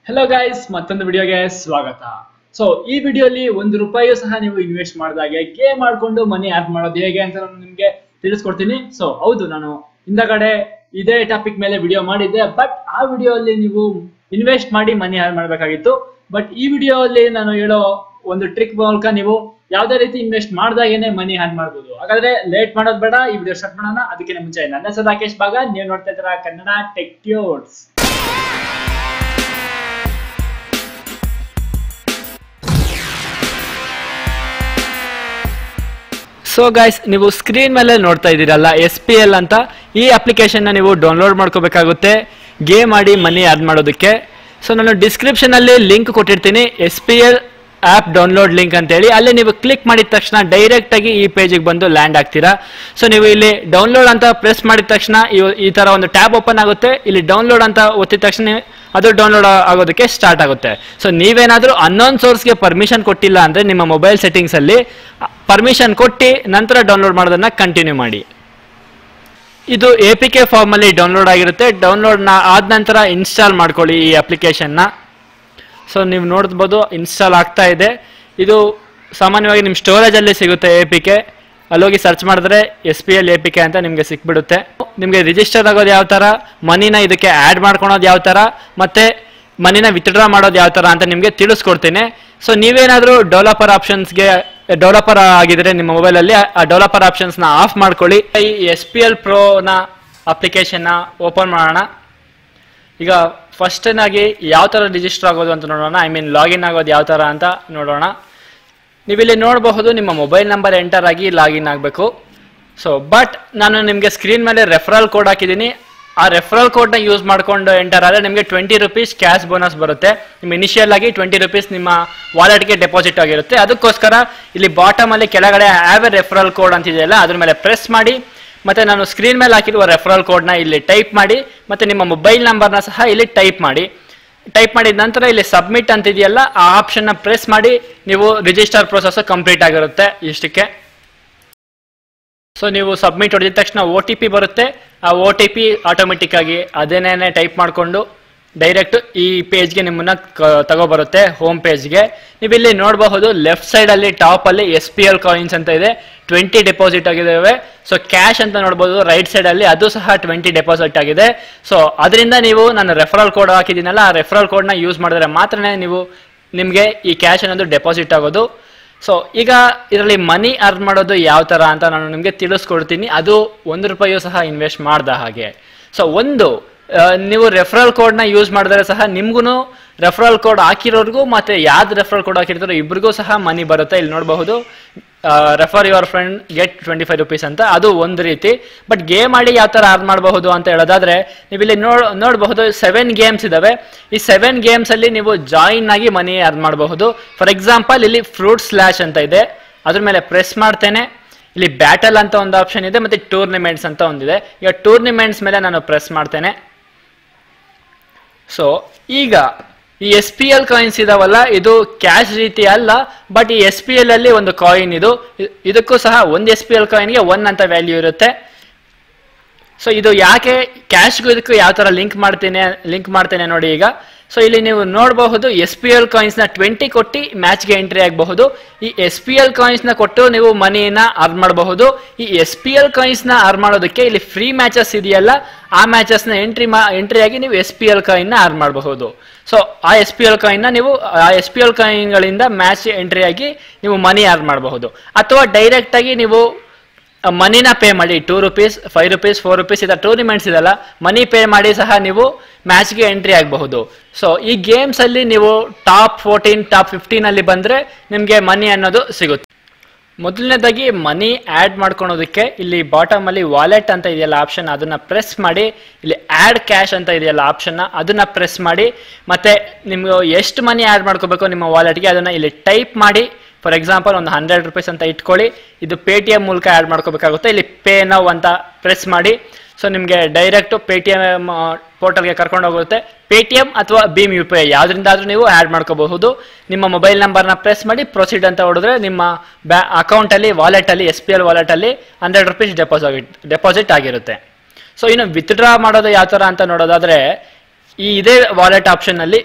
hello guys ಮತ್ತೊಂದು ವಿಡಿಯೋಗೆ ಸ್ವಾಗತ ಸೊ ಈ ವಿಡಿಯೋಲಿ ಒಂದು ರೂಪಾಯಿಯೂ ಸಹ ನೀವು ಇನ್ವೆಸ್ಟ್ ಮಾಡಿದಾಗೆ ಗೇಮ್ ಮಾಡ್ಕೊಂಡು ಮನಿ ಅರ್ನ್ ಮಾಡೋದು ಹೇಗೆ ಅಂತ ನಾನು ನಿಮ್ಗೆ ತಿಳಿಸ್ಕೊಡ್ತೀನಿ ಸೊ ಹೌದು ನಾನು ಹಿಂದಗಡೆ ಇದೇ ಟಾಪಿಕ್ ಮೇಲೆ ವಿಡಿಯೋ ಮಾಡಿದ್ದೆ ಬಟ್ ಆ ವಿಡಿಯೋ ಅಲ್ಲಿ ನೀವು ಇನ್ವೆಸ್ಟ್ ಮಾಡಿ ಮನಿ ಅರ್ನ್ ಮಾಡಬೇಕಾಗಿತ್ತು ಬಟ್ ಈ ವಿಡಿಯೋ ಅಲ್ಲಿ ನಾನು ಹೇಳೋ ಒಂದು ಟ್ರಿಕ್ ಮೂಲಕ ನೀವು ಯಾವ್ದೇ ರೀತಿ ಇನ್ವೆಸ್ಟ್ ಮಾಡ್ದಾಗೇನೆ ಮನಿ ಅರ್ನ್ ಮಾಡ್ಬೋದು ಹಾಗಾದ್ರೆ ಲೇಟ್ ಮಾಡೋದು ಬೇಡ ಈ ವಿಡಿಯೋ ಸ್ಟಾರ್ಟ್ ಮಾಡೋಣ ಅದಕ್ಕಿಂತ ಮುಂಚೆ ನನ್ನ ಹೆಸರು ರಾಕೇಶ್ ಬಾಗ ನೀವು ನೋಡ್ತಾ ಇದ್ದೀರಾ Kannada tech tuts so guys ನೀವು ಸ್ಕ್ರೀನ್ ಮೇಲೆ ನೋಡ್ತಾ ಇದ್ದೀರಲ್ಲ ಎಸ್ ಪಿ ಎಲ್ ಅಂತ ಈ ಅಪ್ಲಿಕೇಶನ್ನ ನೀವು ಡೌನ್ಲೋಡ್ ಮಾಡ್ಕೋಬೇಕಾಗುತ್ತೆ ಗೇಮ್ ಆಡಿ ಮನಿ ಅರ್ನ್ ಮಾಡೋದಕ್ಕೆ ಸೊ ನಾನು ಡಿಸ್ಕ್ರಿಪ್ಷನ್ ಅಲ್ಲಿ ಲಿಂಕ್ ಕೊಟ್ಟಿರ್ತೀನಿ S P L app download link ಅಂತೇಳಿ ಅಲ್ಲಿ ನೀವು ಕ್ಲಿಕ್ ಮಾಡಿದ ತಕ್ಷಣ ಡೈರೆಕ್ಟ್ ಆಗಿ ಈ ಪೇಜಿಗೆ ಬಂದು ಲ್ಯಾಂಡ್ ಆಗ್ತೀರಾ ಸೊ ನೀವು ಇಲ್ಲಿ ಡೌನ್ಲೋಡ್ ಅಂತ ಪ್ರೆಸ್ ಮಾಡಿದ ತಕ್ಷಣ ಇವ್- ಈ ತರ ಒಂದು ಟ್ಯಾಬ್ ಓಪನ್ ಆಗುತ್ತೆ ಇಲ್ಲಿ ಡೌನ್ಲೋಡ್ ಅಂತ ಒತ್ತಿದ ತಕ್ಷಣ ಅದು ಡೌನ್ಲೋಡ್ ಆಗೋದಕ್ಕೆ ಸ್ಟಾರ್ಟ್ ಆಗುತ್ತೆ ಸೊ ನೀವೇನಾದ್ರೂ ಅನ್ನೋನ್ ಸೋರ್ಸ್ಗೆ ಪರ್ಮಿಷನ್ ಕೊಟ್ಟಿಲ್ಲ ಅಂದ್ರೆ ನಿಮ್ಮ ಮೊಬೈಲ್ ಸೆಟ್ಟಿಂಗ್ಸ್ ಅಲ್ಲಿ ಪರ್ಮಿಷನ್ ಕೊಟ್ಟು ನಂತರ ಡೌನ್ಲೋಡ್ ಮಾಡೋದನ್ನ ಕಂಟಿನ್ಯೂ ಮಾಡಿ ಇದು ಎ ಪಿ ಕೆ ಫಾರ್ಮ್ ಅಲ್ಲಿ ಡೌನ್ಲೋಡ್ ಆಗಿರುತ್ತೆ ಡೌನ್ಲೋಡ್ ಆದ ನಂತರ ಇನ್ಸ್ಟಾಲ್ ಮಾಡ್ಕೊಳ್ಳಿ ಈ ಅಪ್ಲಿಕೇಶನ್ನ ಸೊ ನೀವು ನೋಡ್ಬೋದು ಇನ್ಸ್ಟಾಲ್ ಆಗ್ತಾ ಇದೆ ಇದು ಸಾಮಾನ್ಯವಾಗಿ ನಿಮ್ಮ ಸ್ಟೋರೇಜಲ್ಲಿ ಸಿಗುತ್ತೆ ಎ ಪಿ ಕೆ ಅಲ್ಲೋಗಿ ಸರ್ಚ್ ಮಾಡಿದ್ರೆ S P L A P K ಅಂತ ನಿಮಗೆ ಸಿಕ್ಬಿಡುತ್ತೆ ನಿಮಗೆ ರಿಜಿಸ್ಟರ್ ಆಗೋದು ಯಾವ ಥರ ಮನಿನ ಇದಕ್ಕೆ ಆ್ಯಡ್ ಮಾಡ್ಕೊಳೋದು ಯಾವ ಥರ ಮತ್ತೆ ಮನಿನ ವಿತ್ಡ್ರಾ ಮಾಡೋದು ಯಾವ ಥರ ಅಂತ ನಿಮಗೆ ತಿಳಿಸ್ಕೊಡ್ತೀನಿ ಸೊ ನೀವೇನಾದರೂ ಡೆವಲಪರ್ ಆಪ್ಷನ್ಸ್ಗೆ ಡೆವಲಪರ್ ಆಗಿದ್ರೆ ನಿಮ್ಮ ಮೊಬೈಲಲ್ಲಿ ಆ ಡೆವಲಪರ್ ಆಪ್ಷನ್ಸ್ನ ಆಫ್ ಮಾಡ್ಕೊಳ್ಳಿ ಈ ಎಸ್ ಪಿ ಎಲ್ ಪ್ರೋನ ಅಪ್ಲಿಕೇಶನ್ನ ಓಪನ್ ಮಾಡೋಣ ಈಗ ಫಸ್ಟ್ ಆಗಿ ಯಾವ ಥರ ರಿಜಿಸ್ಟರ್ ಆಗೋದು ಅಂತ ನೋಡೋಣ ಐ ಮೀನ್ ಲಾಗಿನ್ ಆಗೋದು ಯಾವ ಥರ ಅಂತ ನೋಡೋಣ ನೀವಿಲ್ಲಿ ನೋಡಬಹುದು ನಿಮ್ಮ ಮೊಬೈಲ್ ನಂಬರ್ ಎಂಟರ್ ಆಗಿ ಲಾಗಿನ್ ಆಗಬೇಕು ಸೊ ಬಟ್ ನಾನು ನಿಮಗೆ ಸ್ಕ್ರೀನ್ ಮೇಲೆ ರೆಫರಲ್ ಕೋಡ್ ಹಾಕಿದ್ದೀನಿ ಆ ರೆಫರಲ್ ಕೋಡ್ನ ಯೂಸ್ ಮಾಡ್ಕೊಂಡು ಎಂಟರ್ ಆದರೆ ನಿಮಗೆ ಟ್ವೆಂಟಿ ರುಪೀಸ್ ಕ್ಯಾಶ್ ಬೋನಸ್ ಬರುತ್ತೆ ನಿಮ್ಮ ಇನಿಷಿಯಲ್ ಆಗಿ ಟ್ವೆಂಟಿ ರುಪೀಸ್ ನಿಮ್ಮ ವಾಲೆಟ್ಗೆ ಡೆಪಾಸಿಟ್ ಆಗಿರುತ್ತೆ ಅದಕ್ಕೋಸ್ಕರ ಇಲ್ಲಿ ಬಾಟಮ್ ಅಲ್ಲಿ ಕೆಳಗಡೆ ಹ್ಯಾವ್ ಎ ರೆಫರಲ್ ಕೋಡ್ ಅಂತಿದೆಯಲ್ಲ ಅದ್ರ ಮೇಲೆ ಪ್ರೆಸ್ ಮಾಡಿ ಮತ್ತೆ ನಾನು ಸ್ಕ್ರೀನ್ ಮೇಲೆ ಹಾಕಿರುವ ರೆಫರಲ್ ಕೋಡ್ನ ಇಲ್ಲಿ ಟೈಪ್ ಮಾಡಿ ಮತ್ತೆ ನಿಮ್ಮ ಮೊಬೈಲ್ ನಂಬರ್ನ ಸಹ ಇಲ್ಲಿ ಟೈಪ್ ಮಾಡಿ ಟೈಪ್ ಮಾಡಿದ ನಂತರ ಇಲ್ಲಿ ಸಬ್ಮಿಟ್ ಅಂತಿದೆಯಲ್ಲ ಆ ಆಪ್ಷನ್ನ ಪ್ರೆಸ್ ಮಾಡಿ ನೀವು ರಿಜಿಸ್ಟರ್ ಪ್ರೊಸೆಸ್ ಕಂಪ್ಲೀಟ್ ಆಗಿರುತ್ತೆ ಇಷ್ಟಕ್ಕೆ ಸೊ ನೀವು ಸಬ್ಮಿಟ್ ಹೊಡೆದ ತಕ್ಷಣ ಒ ಟಿ ಪಿ ಬರುತ್ತೆ ಆ ಒ ಟಿ ಪಿ ಆಟೋಮೆಟಿಕ್ ಆಗಿ ಅದೇನೇನೆ ಟೈಪ್ ಮಾಡಿಕೊಂಡು ಡೈರೆಕ್ಟ್ ಈ ಪೇಜ್ಗೆ ನಿಮ್ಮನ್ನ ಕ- ತಗೋಬರುತ್ತೆ ಹೋಮ್ ಪೇಜ್ಗೆ ನೀವು ಇಲ್ಲಿ ನೋಡಬಹುದು ಲೆಫ್ಟ್ ಸೈಡ್ ಅಲ್ಲಿ ಟಾಪ್ ಅಲ್ಲಿ ಎಸ್ ಪಿ ಎಲ್ ಕಾಯಿನ್ಸ್ ಅಂತ ಇದೆ ಟ್ವೆಂಟಿ ಡೆಪಾಸಿಟ್ ಆಗಿದ್ದಾವೆ ಸೊ ಕ್ಯಾಶ್ ಅಂತ ನೋಡಬಹುದು ರೈಟ್ ಸೈಡ್ ಅಲ್ಲಿ ಅದು ಸಹ ಟ್ವೆಂಟಿ ಡೆಪಾಸಿಟ್ ಆಗಿದೆ ಸೊ ಅದರಿಂದ ನೀವು ನಾನು ರೆಫರಲ್ ಕೋಡ್ ಹಾಕಿದ್ದೀನಲ್ಲ ಆ ರೆಫರಲ್ ಕೋಡ್ನ ಯೂಸ್ ಮಾಡಿದ್ರೆ ಮಾತ್ರನೇ ನೀವು ನಿಮಗೆ ಈ ಕ್ಯಾಶ್ ಅನ್ನೋದು ಡೆಪಾಸಿಟ್ ಆಗೋದು ಸೊ ಈಗ ಇದರಲ್ಲಿ ಮನಿ ಅರ್ನ್ ಮಾಡೋದು ಯಾವ ಥರ ಅಂತ ನಾನು ನಿಮಗೆ ತಿಳಿಸ್ಕೊಡ್ತೀನಿ ಅದು ಒಂದು ರೂಪಾಯಿಯೂ ಸಹ ಇನ್ವೆಸ್ಟ್ ಮಾಡ್ದ ಹಾಗೆ ಸೊ ಒಂದು ಆ, ನೀವು ರೆಫರಲ್ ಕೋಡ್ನ ಯೂಸ್ ಮಾಡಿದ್ರೆ ಸಹ ನಿಮ್ಗೂ ರೆಫರಲ್ ಕೋಡ್ ಹಾಕಿರೋರ್ಗೂ ಮತ್ತೆ ಯಾವ್ದು ರೆಫರಲ್ ಕೋಡ್ ಹಾಕಿರ್ತಾರೋ ಇಬ್ರಿಗೂ ಸಹ ಮನಿ ಬರುತ್ತೆ ಇಲ್ಲಿ ನೋಡಬಹುದು refer your friend get twenty five rupees ಅಂತ ಅದು ಒಂದು ರೀತಿ ಬಟ್ ಗೇಮ್ ಆಡಿ ಯಾವ ಥರ ಅರ್ನ್ ಮಾಡಬಹುದು ಅಂತ ಹೇಳೋದಾದ್ರೆ ನೀವು ಇಲ್ಲಿ ನೋಡ್ ನೋಡಬಹುದು ಸೆವೆನ್ ಗೇಮ್ಸ್ ಇದಾವೆ ಈ ಸೆವೆನ್ ಗೇಮ್ಸ್ ಅಲ್ಲಿ ನೀವು ಜಾಯಿನ್ ಆಗಿ ಮನಿ ಅರ್ನ್ ಮಾಡಬಹುದು ಫಾರ್ ಎಕ್ಸಾಂಪಲ್ ಇಲ್ಲಿ ಫ್ರೂಟ್ ಸ್ಲ್ಯಾಶ್ ಅಂತ ಇದೆ ಅದ್ರ ಮೇಲೆ ಪ್ರೆಸ್ ಮಾಡ್ತೇನೆ ಇಲ್ಲಿ ಬ್ಯಾಟಲ್ ಅಂತ ಒಂದು ಆಪ್ಷನ್ ಇದೆ ಮತ್ತೆ ಟೂರ್ನಿಮೆಂಟ್ಸ್ ಅಂತ ಒಂದಿದೆ ಈಗ ಟೂರ್ನಿಮೆಂಟ್ಸ್ ಮೇಲೆ ನಾನು ಪ್ರೆಸ್ ಮಾಡ್ತೇನೆ ಸೊ ಈಗ ಈ ಎಸ್ ಪಿ ಎಲ್ ಕಾಯಿನ್ಸ್ ಇದಾವಲ್ಲ ಇದು ಕ್ಯಾಶ್ ರೀತಿ ಅಲ್ಲ ಬಟ್ ಈ ಎಸ್ ಪಿ ಎಲ್ ಅಲ್ಲಿ ಒಂದು ಕಾಯಿನ್ ಇದು ಇ- ಇದಕ್ಕೂ ಸಹ ಒಂದು ಎಸ್ ಪಿ ಎಲ್ ಕಾಯಿನ್ಗೆ ಒನ್ ಅಂತ ವ್ಯಾಲ್ಯೂ ಇರುತ್ತೆ ಸೊ ಇದು ಯಾಕೆ ಕ್ಯಾಶ್ಗೂ ಇದಕ್ಕೂ ಯಾವ ತರ ಲಿಂಕ್ ಮಾಡ್ತೇನೆ ಲಿಂಕ್ ಮಾಡ್ತೇನೆ ನೋಡಿ ಈಗ ಸೊ ಇಲ್ಲಿ ನೀವು ನೋಡಬಹುದು ಎಸ್ ಪಿ ಎಲ್ ಕಾಯಿನ್ಸ್ ನ ಟ್ವೆಂಟಿ ಕೊಟ್ಟು ಮ್ಯಾಚ್ಗೆ ಎಂಟ್ರಿ ಆಗಬಹುದು ಈ ಎಸ್ ಪಿ ಎಲ್ ಕಾಯಿನ್ಸ್ ನ ಕೊಟ್ಟು ನೀವು ಮನಿನ ಅರ್ನ್ ಮಾಡಬಹುದು ಈ ಎಸ್ ಪಿ ಎಲ್ ಕಾಯಿನ್ಸ್ ನ ಅರ್ನ್ ಮಾಡೋದಕ್ಕೆ ಇಲ್ಲಿ ಫ್ರೀ ಮ್ಯಾಚಸ್ ಇದೆಯಲ್ಲ ಆ ಮ್ಯಾಚಸ್ ನ ಎಂಟ್ರಿ ಎಂಟ್ರಿ ಆಗಿ ನೀವು ಎಸ್ ಪಿ ಎಲ್ ಕಾಯಿನ್ ನ ಅರ್ನ್ ಮಾಡಬಹುದು ಸೊ ಆ ಎಸ್ ಪಿ ಎಲ್ ಕಾಯಿನ್ ನ ನೀವು ಆ ಎಸ್ ಪಿ ಎಲ್ ಕಾಯಿನ್ ಗಳಿಂದ ಮ್ಯಾಚ್ ಎಂಟ್ರಿ ಆಗಿ ನೀವು ಮನಿ ಅರ್ನ್ ಮಾಡಬಹುದು ಅಥವಾ ಡೈರೆಕ್ಟ್ ಆಗಿ ನೀವು ಮನಿನ ಪೇ ಮಾಡಿ two rupees five rupees four rupees ಇದರ ಟೂರ್ನಿಮೆಂಟ್ಸ್ ಇದೆಲ್ಲ ಮನಿ ಪೇ ಮಾಡಿ ಸಹ ನೀವು ಮ್ಯಾಚ್ಗೆ ಎಂಟ್ರಿ ಆಗಬಹುದು ಸೊ ಈ ಗೇಮ್ಸ್ ಅಲ್ಲಿ ನೀವು ಟಾಪ್ ಫೋರ್ಟೀನ್ ಟಾಪ್ ಫಿಫ್ಟೀನ್ ಅಲ್ಲಿ ಬಂದ್ರೆ ನಿಮಗೆ ಮನಿ ಅನ್ನೋದು ಸಿಗುತ್ತೆ ಮೊದಲನೇದಾಗಿ ಮನಿ ಆ್ಯಡ್ ಮಾಡ್ಕೊಳೋದಕ್ಕೆ ಇಲ್ಲಿ ಬಾಟಮ್ ಅಲ್ಲಿ ವಾಲೆಟ್ ಅಂತ ಇದೆಯಲ್ಲ ಆಪ್ಷನ್ ಅದನ್ನ ಪ್ರೆಸ್ ಮಾಡಿ ಇಲ್ಲಿ ಆ್ಯಡ್ ಕ್ಯಾಶ್ ಅಂತ ಇದೆಯಲ್ಲ ಆಪ್ಷನ್ನ ಅದನ್ನ ಪ್ರೆಸ್ ಮಾಡಿ ಮತ್ತೆ ನಿಮ್ಗೆ ಎಷ್ಟು ಮನಿ ಆ್ಯಡ್ ಮಾಡ್ಕೋಬೇಕು ನಿಮ್ಮ ವಾಲೆಟ್ಗೆ ಅದನ್ನ ಇಲ್ಲಿ ಟೈಪ್ ಮಾಡಿ ಫಾರ್ ಎಕ್ಸಾಂಪಲ್ ಒಂದು ಹಂಡ್ರೆಡ್ ರುಪೀಸ್ ಅಂತ ಇಟ್ಕೊಳ್ಳಿ ಇದು ಪೇ ಟಿ ಎಮ್ ಮೂಲಕ ಆ್ಯಡ್ ಮಾಡ್ಕೋಬೇಕಾಗುತ್ತೆ ಇಲ್ಲಿ ಪೇ ನೌ ಅಂತ ಪ್ರೆಸ್ ಮಾಡಿ ಸೊ ನಿಮಗೆ ಡೈರೆಕ್ಟ್ ಪೇ ಟಿ ಎಮ್ ಪೋರ್ಟಲ್ಗೆ ಕರ್ಕೊಂಡು ಹೋಗುತ್ತೆ ಪೇ ಟಿ ಎಮ್ ಅಥವಾ ಭೀಮ್ ಯು ಪಿ ಐ ಯಾವುದರಿಂದಾದ್ರೂ ನೀವು ಆ್ಯಡ್ ಮಾಡ್ಕೋಬಹುದು ನಿಮ್ಮ ಮೊಬೈಲ್ ನಂಬರ್ನ ಪ್ರೆಸ್ ಮಾಡಿ ಪ್ರೊಸೀಡ್ ಅಂತ ಹೊಡೆದ್ರೆ ನಿಮ್ಮ ಬ್ಯಾ ಅಕೌಂಟಲ್ಲಿ ವಾಲೆಟಲ್ಲಿ ಎಸ್ ಪಿ ಎಲ್ ವಾಲೆಟಲ್ಲಿ ಹಂಡ್ರೆಡ್ ರುಪೀಸ್ ಡೆಪಾಸಿಟ್ ಡೆಪಾಸಿಟ್ ಆಗಿರುತ್ತೆ ಸೊ ಇನ್ನು ವಿತ್ಡ್ರಾ ಮಾಡೋದು ಯಾವ ಥರ ಅಂತ ನೋಡೋದಾದ್ರೆ ಈ ಇದೇ ವಾಲೆಟ್ ಆಪ್ಷನ್ನಲ್ಲಿ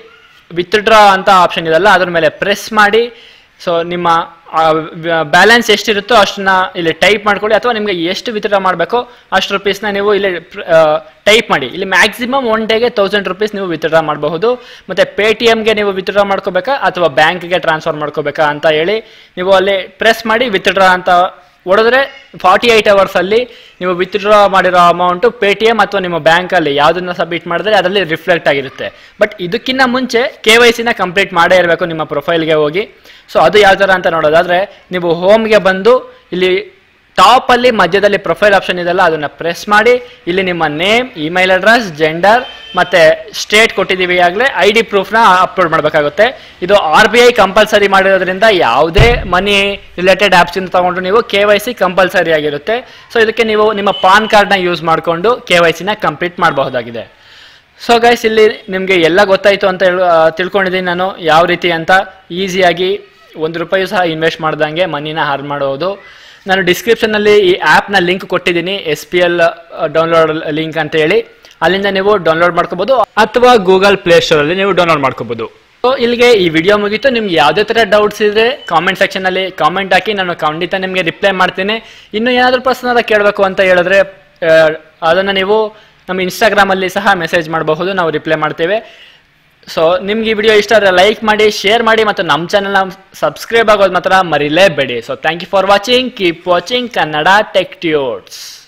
ವಿತ್ಡ್ರಾ ಅಂತ ಆಪ್ಷನ್ ಇದೆಲ್ಲ ಅದ್ರ ಮೇಲೆ ಪ್ರೆಸ್ ಮಾಡಿ ಸೊ ನಿಮ್ಮ ಬ್ಯಾಲೆನ್ಸ್ ಎಷ್ಟಿರುತ್ತೋ ಅಷ್ಟನ್ನ ಇಲ್ಲಿ ಟೈಪ್ ಮಾಡ್ಕೊಳ್ಳಿ ಅಥವಾ ನಿಮಗೆ ಎಷ್ಟು ವಿತ್ಡ್ರಾ ಮಾಡಬೇಕೋ ಅಷ್ಟು ರುಪೀಸ್ನ ನೀವು ಇಲ್ಲಿ ಟೈಪ್ ಮಾಡಿ ಇಲ್ಲಿ ಮ್ಯಾಕ್ಸಿಮಮ್ ಒನ್ ಡೇಗೆ ತೌಸಂಡ್ ರುಪೀಸ್ ನೀವು ವಿತ್ಡ್ರಾ ಮಾಡಬಹುದು ಮತ್ತೆ ಪೇ ಟಿ ಎಮ್ಗೆ ನೀವು ವಿತ್ಡ್ರಾ ಮಾಡ್ಕೋಬೇಕಾ ಅಥವಾ ಬ್ಯಾಂಕ್ಗೆ ಟ್ರಾನ್ಸ್ಫರ್ ಮಾಡ್ಕೋಬೇಕಾ ಅಂತ ಹೇಳಿ ನೀವು ಅಲ್ಲಿ ಪ್ರೆಸ್ ಮಾಡಿ ವಿತ್ಡ್ರಾ ಅಂತ ಹೊಡೆದ್ರೆ ಫಾರ್ಟಿ ಏಯ್ಟ್ ಅವರ್ಸಲ್ಲಿ ನೀವು ವಿತ್ಡ್ರಾ ಮಾಡಿರೋ ಅಮೌಂಟು ಪೇ ಟಿ ಎಮ್ ಅಥವಾ ನಿಮ್ಮ ಬ್ಯಾಂಕಲ್ಲಿ ಯಾವುದನ್ನ ಸಬ್ಮಿಟ್ ಮಾಡಿದ್ರೆ ಅದರಲ್ಲಿ ರಿಫ್ಲೆಕ್ಟ್ ಆಗಿರುತ್ತೆ ಬಟ್ ಇದಕ್ಕಿಂತ ಮುಂಚೆ ಕೆ ವೈ ಸಿನ ಕಂಪ್ಲೀಟ್ ಮಾಡೇ ಇರಬೇಕು ನಿಮ್ಮ ಪ್ರೊಫೈಲ್ಗೆ ಹೋಗಿ ಸೊ ಅದು ಯಾವ ಥರ ಅಂತ ನೋಡೋದಾದ್ರೆ ನೀವು ಹೋಮ್ಗೆ ಬಂದು ಇಲ್ಲಿ ಟಾಪ್ ಅಲ್ಲಿ ಮಧ್ಯದಲ್ಲಿ ಪ್ರೊಫೈಲ್ ಆಪ್ಷನ್ ಇದೆಲ್ಲ ಅದನ್ನ ಪ್ರೆಸ್ ಮಾಡಿ ಇಲ್ಲಿ ನಿಮ್ಮ ನೇಮ್ ಇಮೇಲ್ ಅಡ್ರೆಸ್ ಜೆಂಡರ್ ಮತ್ತೆ ಸ್ಟೇಟ್ ಕೊಟ್ಟಿದ್ದೀವಿ ಆಗಲೇ ಐ ಡಿ ಪ್ರೂಫ್ನ ಅಪ್ಲೋಡ್ ಮಾಡಬೇಕಾಗುತ್ತೆ ಇದು ಆರ್ ಬಿ ಐ ಕಂಪಲ್ಸರಿ ಮಾಡಿರೋದ್ರಿಂದ ಯಾವುದೇ ಮನಿ ರಿಲೇಟೆಡ್ ಆ್ಯಪ್ಸ್ ಇಂದ ತಗೊಂಡು ನೀವು ಕೆ ವೈ ಸಿ ಕಂಪಲ್ಸರಿ ಆಗಿರುತ್ತೆ ಸೊ ಇದಕ್ಕೆ ನೀವು ನಿಮ್ಮ ಪಾನ್ ಕಾರ್ಡ್ನ ಯೂಸ್ ಮಾಡಿಕೊಂಡು ಕೆ ವೈ ಸಿನ ಕಂಪ್ಲೀಟ್ ಮಾಡಬಹುದಾಗಿದೆ ಸೊ ಗೈಸ್ ಇಲ್ಲಿ ನಿಮಗೆ ಎಲ್ಲ ಗೊತ್ತಾಯಿತು ಅಂತ ಹೇಳು ಆ, ತಿಳ್ಕೊಂಡಿದ್ದೀನಿ ನಾನು ಯಾವ ರೀತಿ ಅಂತ ಈಸಿಯಾಗಿ ಒಂದು ರೂಪಾಯಿ ಸಹ ಇನ್ವೆಸ್ಟ್ ಮಾಡ್ದಂಗೆ ಮನಿನ ಹಾರ್ನ್ ಮಾಡೋದು ನಾನು ಡಿಸ್ಕ್ರಿಪ್ಷನಲ್ಲಿ ಈ ಆ್ಯಪ್ನ ಲಿಂಕ್ ಕೊಟ್ಟಿದ್ದೀನಿ S P L download link ಅಂತ ಹೇಳಿ ಅಲ್ಲಿಂದ ನೀವು ಡೌನ್ಲೋಡ್ ಮಾಡ್ಕೋಬಹುದು ಅಥವಾ ಗೂಗಲ್ ಪ್ಲೇಸ್ಟೋರಲ್ಲಿ ನೀವು ಡೌನ್ಲೋಡ್ ಮಾಡ್ಕೋಬಹುದು ಸೊ ಇಲ್ಲಿಗೆ ಈ ವಿಡಿಯೋ ಮುಗೀತು ನಿಮ್ಗೆ ಯಾವುದೇ ಥರ ಡೌಟ್ಸ್ ಇದ್ರೆ ಕಾಮೆಂಟ್ ಸೆಕ್ಷನಲ್ಲಿ ಕಾಮೆಂಟ್ ಹಾಕಿ ನಾನು ಖಂಡಿತ ನಿಮಗೆ ರಿಪ್ಲೈ ಮಾಡ್ತೀನಿ ಇನ್ನು ಏನಾದರೂ ಪ್ರಶ್ನೆ ಕೇಳಬೇಕು ಅಂತ ಹೇಳಿದ್ರೆ ಆ, ಅದನ್ನು ನೀವು ನಮ್ಮ ಇನ್ಸ್ಟಾಗ್ರಾಮಲ್ಲಿ ಸಹ ಮೆಸೇಜ್ ಮಾಡಬಹುದು ನಾವು ರಿಪ್ಲೈ ಮಾಡ್ತೇವೆ ಸೊ ನಿಮ್ಗೆ ಈ ವಿಡಿಯೋ ಇಷ್ಟ ಆದರೆ ಲೈಕ್ ಮಾಡಿ ಶೇರ್ ಮಾಡಿ ಮತ್ತು ನಮ್ಮ ಚಾನಲ್ನ ಸಬ್ಸ್ಕ್ರೈಬ್ ಆಗೋದು ಮಾತ್ರ ಮರಿಲೇಬೇಡಿ so thank you for watching keep watching Kannada tech ಟ್ಯೂಟ್ಸ್